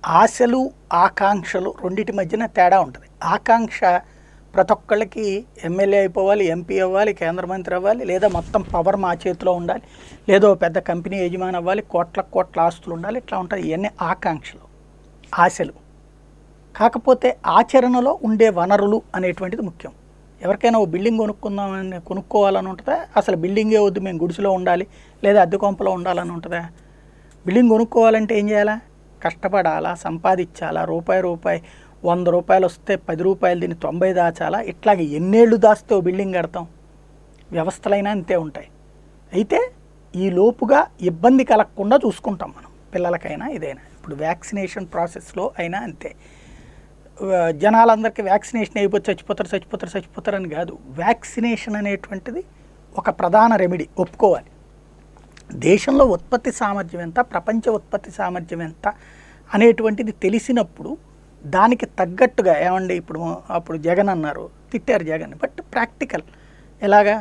ఆశలు ఆకాంక్షలు రెండింటి మధ్యన తేడా ఉంటుంది ఆకాంక్ష ప్రతి ఒక్కళ్ళకి ఎమ్మెల్యే అయిపోవాలి ఎంపీ అవ్వాలి కేంద్ర మంత్రి అవ్వాలి లేదా మొత్తం పవర్ మా చేతిలో ఉండాలి లేదా ఓ పెద్ద కంపెనీ యజమాని అవ్వాలి కోట్ల కోట్ల ఆస్తులు ఉండాలి ఇట్లా ఉంటుంది ఇవన్నీ ఆకాంక్షలు ఆశలు కాకపోతే ఆచరణలో ఉండే వనరులు అనేటువంటిది ముఖ్యం ఎవరికైనా ఓ బిల్డింగ్ కొనుక్కుందామని కొనుక్కోవాలని ఉంటుందా అసలు బిల్డింగే వద్దు మేము గుడిసెలో ఉండాలి లేదా అద్దె కొంపలో ఉండాలని ఉంటుందా బిల్డింగ్ కొనుక్కోవాలంటే ఏం చేయాలా కష్టపడాలా సంపాదించాలా రూపాయి రూపాయి వంద రూపాయలు వస్తే పది రూపాయలు దీన్ని తొంభై దాచాలా ఇట్లాగే ఎన్నేళ్ళు దాస్తే ఓ బిల్డింగ్ కడతాం వ్యవస్థలైనా అంతే ఉంటాయి అయితే ఈ లోపుగా ఇబ్బంది కలగకుండా చూసుకుంటాం మనం పిల్లలకైనా ఇదైనా ఇప్పుడు వ్యాక్సినేషన్ ప్రాసెస్లో అయినా అంతే ఆ, జనాలందరికీ వ్యాక్సినేషన్ అయిపోతే చచ్చిపోతారు చచ్చిపోతారు చచ్చిపోతారు అని కాదు వ్యాక్సినేషన్ అనేటువంటిది ఒక ప్రధాన రెమెడీ ఒప్పుకోవాలి దేశంలో ఉత్పత్తి సామర్థ్యం ఎంత ప్రపంచ ఉత్పత్తి సామర్థ్యం ఎంత అనేటువంటిది తెలిసినప్పుడు దానికి తగ్గట్టుగా ఏమండి ఇప్పుడు అప్పుడు జగన్ అన్నారు తిట్టారు జగన్ బట్ ప్రాక్టికల్ ఎలాగా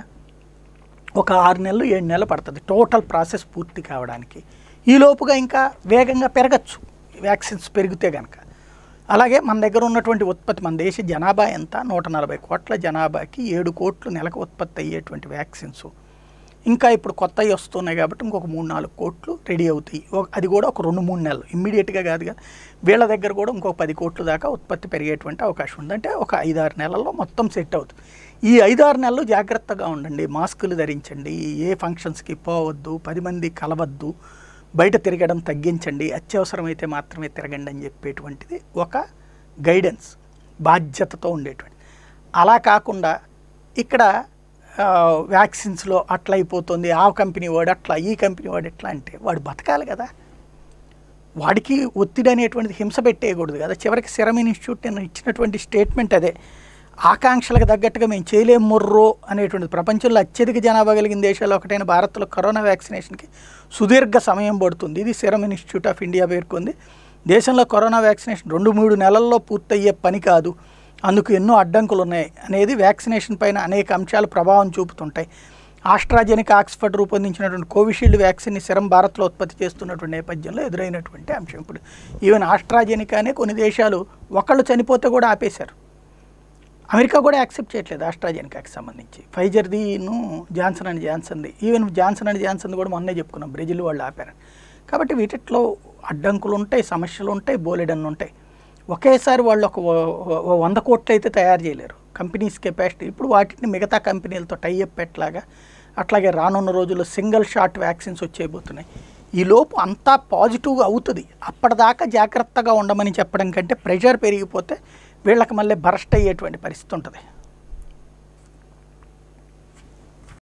ఒక ఆరు నెలలు ఏడు నెలలు పడుతుంది టోటల్ ప్రాసెస్ పూర్తి కావడానికి ఈ లోపుగా ఇంకా వేగంగా పెరగచ్చు వ్యాక్సిన్స్ పెరిగితే కనుక అలాగే మన దగ్గర ఉన్నటువంటి ఉత్పత్తి మన దేశ జనాభా ఎంత నూట నలభై కోట్ల జనాభాకి ఏడు కోట్లు నెలకు ఉత్పత్తి అయ్యేటువంటి వ్యాక్సిన్స్ ఇంకా ఇప్పుడు కొత్తవి వస్తున్నాయి కాబట్టి ఇంకొక మూడు నాలుగు కోట్లు రెడీ అవుతాయి ఒక- అది కూడా ఒక రెండు మూడు నెలలు ఇమ్మీడియట్గా కాదుగా వీళ్ళ దగ్గర కూడా ఇంకొక పది కోట్ల దాకా ఉత్పత్తి పెరిగేటువంటి అవకాశం ఉంది అంటే ఒక ఐదారు నెలల్లో మొత్తం సెట్ అవుతుంది ఈ ఐదారు నెలలు జాగ్రత్తగా ఉండండి మాస్కులు ధరించండి ఏ ఫంక్షన్స్కి పోవద్దు పది మంది కలవద్దు బయట తిరగడం తగ్గించండి అత్యవసరమైతే మాత్రమే తిరగండి అని చెప్పేటువంటిది ఒక గైడెన్స్ బాధ్యతతో ఉండేటువంటి అలా కాకుండా ఇక్కడ ఆ, వ్యాక్సిన్స్లో అట్లా అయిపోతుంది ఆ కంపెనీ వాడు అట్లా ఈ కంపెనీ వాడు ఎట్లా అంటే వాడు బతకాలి కదా వాడికి ఒత్తిడి అనేటువంటిది హింస పెట్టేయకూడదు కదా చివరికి సిరమ్ ఇన్స్టిట్యూట్ నేను ఇచ్చినటువంటి స్టేట్మెంట్ అదే ఆకాంక్షలకు తగ్గట్టుగా మేము చేయలేం మొర్రో అనేటువంటిది ప్రపంచంలో అత్యధిక జనాభా కలిగిన దేశాల్లో ఒకటైన భారత్లో కరోనా వ్యాక్సినేషన్కి సుదీర్ఘ సమయం పడుతుంది ఇది సిరమ్ ఇన్స్టిట్యూట్ ఆఫ్ ఇండియా పేర్కొంది దేశంలో కరోనా వ్యాక్సినేషన్ రెండు మూడు నెలల్లో పూర్తయ్యే పని కాదు అందుకు ఎన్నో అడ్డంకులు ఉన్నాయి అనేది వ్యాక్సినేషన్ పైన అనేక అంశాలు ప్రభావం చూపుతుంటాయి ఆస్ట్రాజెనికా ఆక్స్ఫర్డ్ రూపొందించినటువంటి కోవిషీల్డ్ వ్యాక్సిన్ని సిరం భారత్లో ఉత్పత్తి చేస్తున్నటువంటి నేపథ్యంలో ఎదురైనటువంటి అంశం ఇప్పుడు ఈవెన్ ఆస్ట్రాజెనికానే కొన్ని దేశాలు ఒకళ్ళు చనిపోతే కూడా ఆపేశారు అమెరికా కూడా యాక్సెప్ట్ చేయట్లేదు ఆస్ట్రాజెనికాకి సంబంధించి ఫైజర్దిను జాన్సన్ అండ్ జాన్సన్ది ఈవెన్ జాన్సన్ అండ్ జాన్సన్ కూడా మొన్నే చెప్పుకున్నాం బ్రెజిల్ వాళ్ళు ఆపారు కాబట్టి వీటిట్లో అడ్డంకులు ఉంటాయి సమస్యలు ఉంటాయి బోలెడన్ని ఉంటాయి ఒకేసారి వాళ్ళు ఒక వ- వ- వంద కోట్లు అయితే తయారు చేయలేరు కంపెనీస్ కెపాసిటీ ఇప్పుడు వాటిని మిగతా కంపెనీలతో టైఅప్ ఎట్లాగా అట్లాగే రానున్న రోజుల్లో సింగిల్ షాట్ వ్యాక్సిన్స్ వచ్చేయబోతున్నాయి ఈ లోపు అంతా పాజిటివ్గా అవుతుంది అప్పటిదాకా జాగ్రత్తగా ఉండమని చెప్పడం కంటే ప్రెషర్ పెరిగిపోతే వీళ్ళకి మళ్ళీ బరస్ట్ అయ్యేటువంటి పరిస్థితి ఉంటుంది